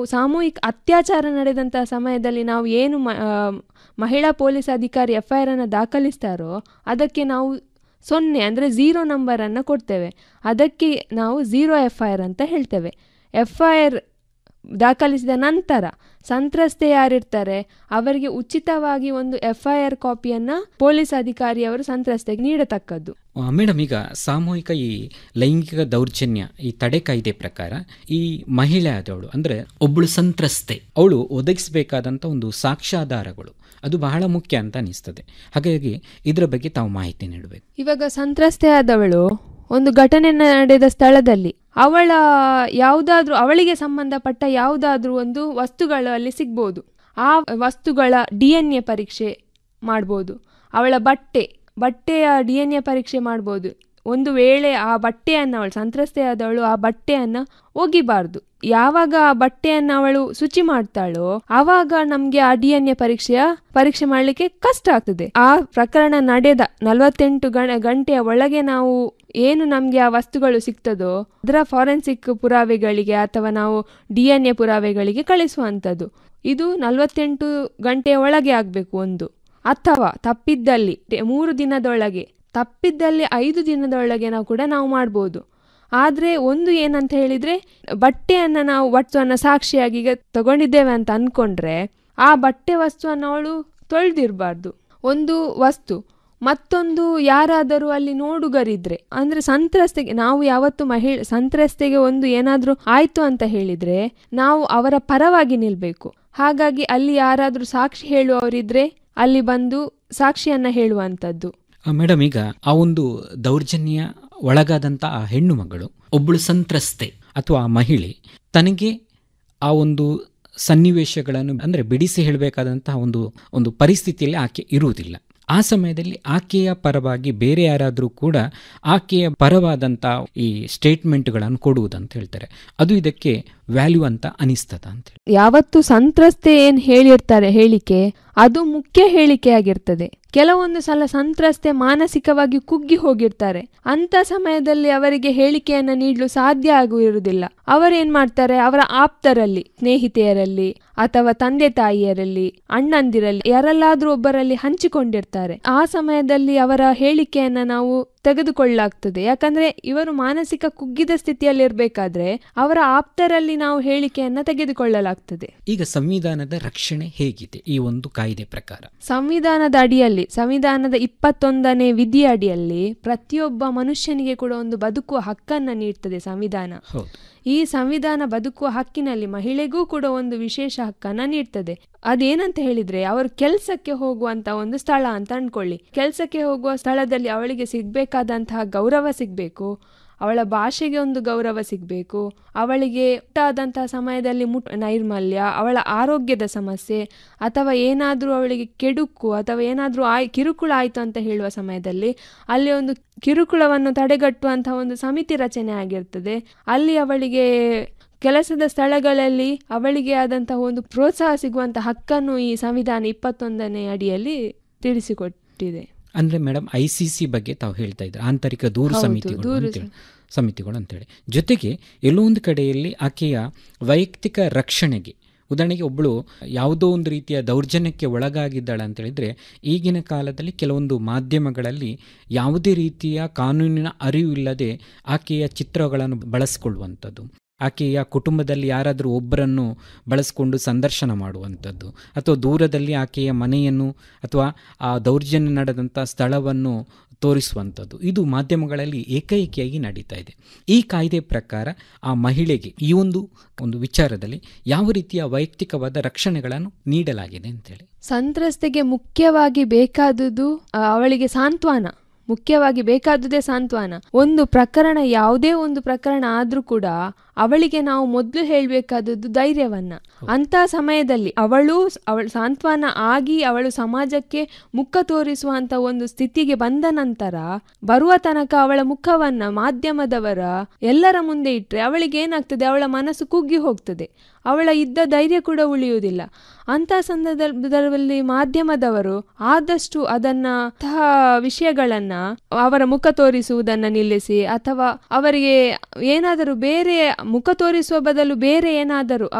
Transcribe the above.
ಸಾಮೂಹಿಕ ಅತ್ಯಾಚಾರ ನಡೆದಂತಹ ಸಮಯದಲ್ಲಿ ನಾವು ಏನು ಮ ಆ, ಮಹಿಳಾ ಪೊಲೀಸ್ ಅಧಿಕಾರಿ ಎಫ್ ಐ ಆರನ್ನು ದಾಖಲಿಸ್ತಾರೋ ಅದಕ್ಕೆ ನಾವು ಸೊನ್ನೆ ಅಂದರೆ ಝೀರೋ ನಂಬರನ್ನು ಕೊಡ್ತೇವೆ ಅದಕ್ಕೆ ನಾವು ಝೀರೋ ಎಫ್ ಐ ಆರ್ ಅಂತ ಹೇಳ್ತೇವೆ ಎಫ್ ಐ ಆರ್ ದಾಖಲಿಸಿದ ನಂತರ ಸಂತ್ರಸ್ತೆ ಯಾರಿರ್ತಾರೆ ಅವರಿಗೆ ಉಚಿತವಾಗಿ ಒಂದು ಎಫ್ ಐ ಆರ್ ಕಾಪಿಯನ್ನು ಪೊಲೀಸ್ ಅಧಿಕಾರಿಯವರು ಸಂತ್ರಸ್ತೆಗೆ ನೀಡತಕ್ಕದ್ದು ಆ, ಮೇಡಮ್ ಈಗ ಸಾಮೂಹಿಕ ಈ ಲೈಂಗಿಕ ದೌರ್ಜನ್ಯ ಈ ತಡೆ ಕಾಯ್ದೆ ಪ್ರಕಾರ ಈ ಮಹಿಳೆ ಆದವಳು ಅಂದ್ರೆ ಒಬ್ಬಳು ಸಂತ್ರಸ್ತೆ ಅವಳು ಒದಗಿಸಬೇಕಾದಂಥ ಒಂದು ಸಾಕ್ಷ್ಯಾಧಾರಗಳು ಅದು ಬಹಳ ಮುಖ್ಯ ಅಂತ ಅನಿಸ್ತದೆ ಹಾಗಾಗಿ ಇದರ ಬಗ್ಗೆ ತಾವು ಮಾಹಿತಿ ನೀಡಬೇಕು ಇವಾಗ ಸಂತ್ರಸ್ತೆ ಆದವಳು ಒಂದು ಘಟನೆ ನಡೆದ ಸ್ಥಳದಲ್ಲಿ ಅವಳ ಯಾವುದಾದ್ರೂ ಅವಳಿಗೆ ಸಂಬಂಧಪಟ್ಟ ಯಾವುದಾದ್ರೂ ಒಂದು ವಸ್ತುಗಳು ಅಲ್ಲಿ ಸಿಗ್ಬೋದು ಆ ವಸ್ತುಗಳ ಡಿ ಎನ್ ಎ ಪರೀಕ್ಷೆ ಮಾಡ್ಬೋದು ಅವಳ ಬಟ್ಟೆ ಬಟ್ಟೆಯ ಡಿ ಎನ್ ಎ ಪರೀಕ್ಷೆ ಮಾಡ್ಬೋದು ಒಂದು ವೇಳೆ ಆ ಬಟ್ಟೆಯನ್ನು ಅವಳು ಸಂತ್ರಸ್ತೆಯಾದವಳು ಆ ಬಟ್ಟೆಯನ್ನು ಒಗಿಬಾರ್ದು ಯಾವಾಗ ಆ ಬಟ್ಟೆಯನ್ನು ಅವಳು ಶುಚಿ ಮಾಡ್ತಾಳೋ ಆವಾಗ ನಮಗೆ ಆ ಡಿ ಎನ್ ಎ ಪರೀಕ್ಷೆಯ ಪರೀಕ್ಷೆ ಮಾಡಲಿಕ್ಕೆ ಕಷ್ಟ ಆಗ್ತದೆ ಆ ಪ್ರಕರಣ ನಡೆದ ನಲವತ್ತೆಂಟು ಗಣ ಗಂಟೆಯ ಒಳಗೆ ನಾವು ಏನು ನಮಗೆ ಆ ವಸ್ತುಗಳು ಸಿಗ್ತದೋ ಅದರ ಫಾರೆನ್ಸಿಕ್ ಪುರಾವೆಗಳಿಗೆ ಅಥವಾ ನಾವು ಡಿ ಎನ್ ಎ ಪುರಾವೆಗಳಿಗೆ ಕಳಿಸುವಂಥದ್ದು ಇದು ನಲವತ್ತೆಂಟು ಗಂಟೆಯ ಒಳಗೆ ಆಗಬೇಕು ಒಂದು ಅಥವಾ ತಪ್ಪಿದ್ದಲ್ಲಿ ತೆ- ಮೂರು ದಿನದೊಳಗೆ ತಪ್ಪಿದ್ದಲ್ಲಿ ಐದು ದಿನದೊಳಗೆ ನಾವು ಕೂಡ ನಾವು ಮಾಡ್ಬೋದು ಆದರೆ ಒಂದು ಏನಂತ ಹೇಳಿದರೆ ಬಟ್ಟೆಯನ್ನು ನಾವು ವಸ್ತುವನ್ನು ಸಾಕ್ಷಿಯಾಗಿ ಈಗ ತಗೊಂಡಿದ್ದೇವೆ ಅಂತ ಅಂದ್ಕೊಂಡ್ರೆ ಆ ಬಟ್ಟೆ ವಸ್ತುವನ್ನು ಅವಳು ತೊಳೆದಿರಬಾರ್ದು ಒಂದು ವಸ್ತು ಮತ್ತೊಂದು ಯಾರಾದರೂ ಅಲ್ಲಿ ನೋಡುಗರಿದ್ರೆ ಅಂದ್ರೆ ಸಂತ್ರಸ್ತೆಗೆ ನಾವು ಯಾವತ್ತು ಮಹಿಳೆ ಸಂತ್ರಸ್ತೆಗೆ ಒಂದು ಏನಾದರೂ ಆಯ್ತು ಅಂತ ಹೇಳಿದ್ರೆ ನಾವು ಅವರ ಪರವಾಗಿ ನಿಲ್ಬೇಕು ಹಾಗಾಗಿ ಅಲ್ಲಿ ಯಾರಾದರೂ ಸಾಕ್ಷಿ ಹೇಳುವವರಿದ್ರೆ ಅಲ್ಲಿ ಬಂದು ಸಾಕ್ಷಿಯನ್ನ ಹೇಳುವಂಥದ್ದು ಆ, ಮೇಡಮ್ ಈಗ ಆ ಒಂದು ದೌರ್ಜನ್ಯ ಒಳಗಾದಂಥ ಆ ಹೆಣ್ಣು ಮಗಳು ಒಬ್ಬಳು ಸಂತ್ರಸ್ತೆ ಅಥವಾ ಆ ಮಹಿಳೆ ತನಗೆ ಆ ಒಂದು ಸನ್ನಿವೇಶಗಳನ್ನು ಅಂದರೆ ಬಿಡಿಸಿ ಹೇಳಬೇಕಾದಂತಹ ಒಂದು ಒಂದು ಪರಿಸ್ಥಿತಿಯಲ್ಲಿ ಆಕೆ ಇರುವುದಿಲ್ಲ ಆ ಸಮಯದಲ್ಲಿ ಆಕೆಯ ಪರವಾಗಿ ಬೇರೆ ಯಾರಾದರೂ ಕೂಡ ಆಕೆಯ ಪರವಾದಂಥ ಈ ಸ್ಟೇಟ್ಮೆಂಟ್ಗಳನ್ನು ಕೊಡುವುದಂತ ಹೇಳ್ತಾರೆ ಅದು ಇದಕ್ಕೆ ವ್ಯಾಲ್ಯೂ ಅಂತ ಅನಿಸ್ತದ ಅಂತ ಹೇಳಿ ಯಾವತ್ತು ಸಂತ್ರಸ್ತೆ ಏನ್ ಹೇಳಿರ್ತಾರೆ ಹೇಳಿಕೆ ಅದು ಮುಖ್ಯ ಹೇಳಿಕೆ ಆಗಿರ್ತದೆ ಕೆಲವೊಂದು ಸಲ ಸಂತ್ರಸ್ತೆ ಮಾನಸಿಕವಾಗಿ ಕುಗ್ಗಿ ಹೋಗಿರ್ತಾರೆ ಅಂತ ಸಮಯದಲ್ಲಿ ಅವರಿಗೆ ಹೇಳಿಕೆಯನ್ನ ನೀಡಲು ಸಾಧ್ಯ ಆಗಿರುವುದಿಲ್ಲ ಅವರೇನ್ ಮಾಡ್ತಾರೆ ಅವರ ಆಪ್ತರಲ್ಲಿ ಸ್ನೇಹಿತೆಯರಲ್ಲಿ ಅಥವಾ ತಂದೆ ತಾಯಿಯರಲ್ಲಿ ಅಣ್ಣಂದಿರಲ್ಲಿ ಯಾರಲ್ಲಾದ್ರೂ ಒಬ್ಬರಲ್ಲಿ ಹಂಚಿಕೊಂಡಿರ್ತಾರೆ ಆ ಸಮಯದಲ್ಲಿ ಅವರ ಹೇಳಿಕೆಯನ್ನ ನಾವು ತೆಗೆದುಕೊಳ್ಳಲಾಗ್ತದೆ ಯಾಕಂದ್ರೆ ಇವರು ಮಾನಸಿಕ ಕುಗ್ಗಿದ ಸ್ಥಿತಿಯಲ್ಲಿ ಇರಬೇಕಾದ್ರೆ ಅವರ ಆಪ್ತರಲ್ಲಿ ನಾವು ಹೇಳಿಕೆಯನ್ನ ತೆಗೆದುಕೊಳ್ಳಲಾಗ್ತದೆ ಈಗ ಸಂವಿಧಾನದ ರಕ್ಷಣೆ ಹೇಗಿದೆ ಈ ಒಂದು ಕಾಯ್ದೆ ಪ್ರಕಾರ ಸಂವಿಧಾನದ ಅಡಿಯಲ್ಲಿ ಸಂವಿಧಾನದ ಇಪ್ಪತ್ತೊಂದನೇ ವಿಧಿ ಅಡಿಯಲ್ಲಿ ಪ್ರತಿಯೊಬ್ಬ ಮನುಷ್ಯನಿಗೆ ಕೂಡ ಒಂದು ಬದುಕುವ ಹಕ್ಕನ್ನ ನೀಡ್ತದೆ ಸಂವಿಧಾನ ಹೌದು ಈ ಸಂವಿಧಾನ ಬದುಕುವ ಹಕ್ಕಿನಲ್ಲಿ ಮಹಿಳೆಗೂ ಕೂಡ ಒಂದು ವಿಶೇಷ ಹಕ್ಕನ್ನ ನೀಡ್ತದೆ ಅದೇನಂತ ಹೇಳಿದ್ರೆ ಅವರು ಕೆಲಸಕ್ಕೆ ಹೋಗುವಂತ ಒಂದು ಸ್ಥಳ ಅಂತ ಅನ್ಕೊಳ್ಳಿ ಕೆಲಸಕ್ಕೆ ಹೋಗುವ ಸ್ಥಳದಲ್ಲಿ ಅವಳಿಗೆ ಸಿಗ್ಬೇಕಾದಂತಹ ಗೌರವ ಸಿಗ್ಬೇಕು ಅವಳ ಭಾಷೆಗೆ ಒಂದು ಗೌರವ ಸಿಗಬೇಕು ಅವಳಿಗೆ ಉಂಟಾದಂತಹ ಸಮಯದಲ್ಲಿ ಮುಟ್ ನೈರ್ಮಲ್ಯ ಅವಳ ಆರೋಗ್ಯದ ಸಮಸ್ಯೆ ಅಥವಾ ಏನಾದರೂ ಅವಳಿಗೆ ಕೆಡುಕು ಅಥವಾ ಏನಾದರೂ ಆಯ್ ಕಿರುಕುಳ ಆಯಿತು ಅಂತ ಹೇಳುವ ಸಮಯದಲ್ಲಿ ಅಲ್ಲಿ ಒಂದು ಕಿರುಕುಳವನ್ನು ತಡೆಗಟ್ಟುವಂತಹ ಒಂದು ಸಮಿತಿ ರಚನೆ ಆಗಿರ್ತದೆ ಅಲ್ಲಿ ಅವಳಿಗೆ ಕೆಲಸದ ಸ್ಥಳಗಳಲ್ಲಿ ಅವಳಿಗೆ ಆದಂತಹ ಒಂದು ಪ್ರೋತ್ಸಾಹ ಸಿಗುವಂಥ ಹಕ್ಕನ್ನು ಈ ಸಂವಿಧಾನ ಇಪ್ಪತ್ತೊಂದನೇ ಅಡಿಯಲ್ಲಿ ತಿಳಿಸಿಕೊಟ್ಟಿದೆ ಅಂದ್ರೆ ಮೇಡಮ್ ಐ ಸಿ ಸಿ ಬಗ್ಗೆ ತಾವು ಹೇಳ್ತಾ ಇದ್ದಾರೆ ಆಂತರಿಕ ದೂರು ಹೌದು, ಸಮಿತಿಗಳು ದೂರು ಅಂತೇಳಿ ಸಮಿತಿಗಳು ಅಂತೇಳಿ ಜೊತೆಗೆ ಎಲ್ಲೋ ಒಂದು ಕಡೆಯಲ್ಲಿ ಆಕೆಯ ವೈಯಕ್ತಿಕ ರಕ್ಷಣೆಗೆ ಉದಾಹರಣೆಗೆ ಒಬ್ಬಳು ಯಾವುದೋ ಒಂದು ರೀತಿಯ ದೌರ್ಜನ್ಯಕ್ಕೆ ಒಳಗಾಗಿದ್ದಾಳೆ ಅಂತ ಹೇಳಿದ್ರೆ ಈಗಿನ ಕಾಲದಲ್ಲಿ ಕೆಲವೊಂದು ಮಾಧ್ಯಮಗಳಲ್ಲಿ ಯಾವುದೇ ರೀತಿಯ ಕಾನೂನಿನ ಅರಿವಿಲ್ಲದೆ ಆಕೆಯ ಚಿತ್ರಗಳನ್ನು ಬಳಸಿಕೊಳ್ಳುವಂಥದ್ದು ಆಕೆಯ ಕುಟುಂಬದಲ್ಲಿ ಯಾರಾದರೂ ಒಬ್ಬರನ್ನು ಬಳಸಿಕೊಂಡು ಸಂದರ್ಶನ ಮಾಡುವಂಥದ್ದು ಅಥವಾ ದೂರದಲ್ಲಿ ಆಕೆಯ ಮನೆಯನ್ನು ಅಥವಾ ಆ ದೌರ್ಜನ್ಯ ನಡೆದಂಥ ಸ್ಥಳವನ್ನು ತೋರಿಸುವಂಥದ್ದು ಇದು ಮಾಧ್ಯಮಗಳಲ್ಲಿ ಏಕೈಕಿಯಾಗಿ ನಡೀತಾ ಇದೆ ಈ ಕಾಯ್ದೆ ಪ್ರಕಾರ ಆ ಮಹಿಳೆಗೆ ಈ ಒಂದು ಒಂದು ವಿಚಾರದಲ್ಲಿ ಯಾವ ರೀತಿಯ ವೈಯಕ್ತಿಕವಾದ ರಕ್ಷಣೆಗಳನ್ನು ನೀಡಲಾಗಿದೆ ಅಂತೇಳಿ ಸಂತ್ರಸ್ತೆಗೆ ಮುಖ್ಯವಾಗಿ ಬೇಕಾದುದು ಆ, ಅವಳಿಗೆ ಸಾಂತ್ವನ ಮುಖ್ಯವಾಗಿ ಬೇಕಾದುದೇ ಸಾಂತ್ವನ ಒಂದು ಪ್ರಕರಣ ಯಾವುದೇ ಒಂದು ಪ್ರಕರಣ ಆದ್ರೂ ಕೂಡ ಅವಳಿಗೆ ನಾವು ಮೊದಲು ಹೇಳಬೇಕಾದದ್ದು ಧೈರ್ಯವನ್ನ ಅಂತ ಸಮಯದಲ್ಲಿ ಅವಳು ಅವಳು ಸಾಂತ್ವನ ಆಗಿ ಅವಳು ಸಮಾಜಕ್ಕೆ ಮುಖ ತೋರಿಸುವಂತ ಒಂದು ಸ್ಥಿತಿಗೆ ಬಂದ ನಂತರ ಬರುವ ತನಕ ಅವಳ ಮುಖವನ್ನ ಮಾಧ್ಯಮದವರ ಎಲ್ಲರ ಮುಂದೆ ಇಟ್ಟರೆ ಅವಳಿಗೆ ಏನಾಗ್ತದೆ ಅವಳ ಮನಸ್ಸು ಕುಗ್ಗಿ ಹೋಗ್ತದೆ ಅವಳ ಇದ್ದ ಧೈರ್ಯ ಕೂಡ ಉಳಿಯುವುದಿಲ್ಲ ಅಂತ ಸಂದರ್ಭದಲ್ಲಿ ಮಾಧ್ಯಮದವರು ಆದಷ್ಟು ಅದನ್ನ ಅಂತಹ ವಿಷಯಗಳನ್ನ ಅವರ ಮುಖ ತೋರಿಸುವುದನ್ನ ನಿಲ್ಲಿಸಿ ಅಥವಾ ಅವರಿಗೆ ಏನಾದರೂ ಬೇರೆ ಮುಖ ತೋರಿಸುವ ಬದಲು ಬೇರೆ ಏನಾದರೂ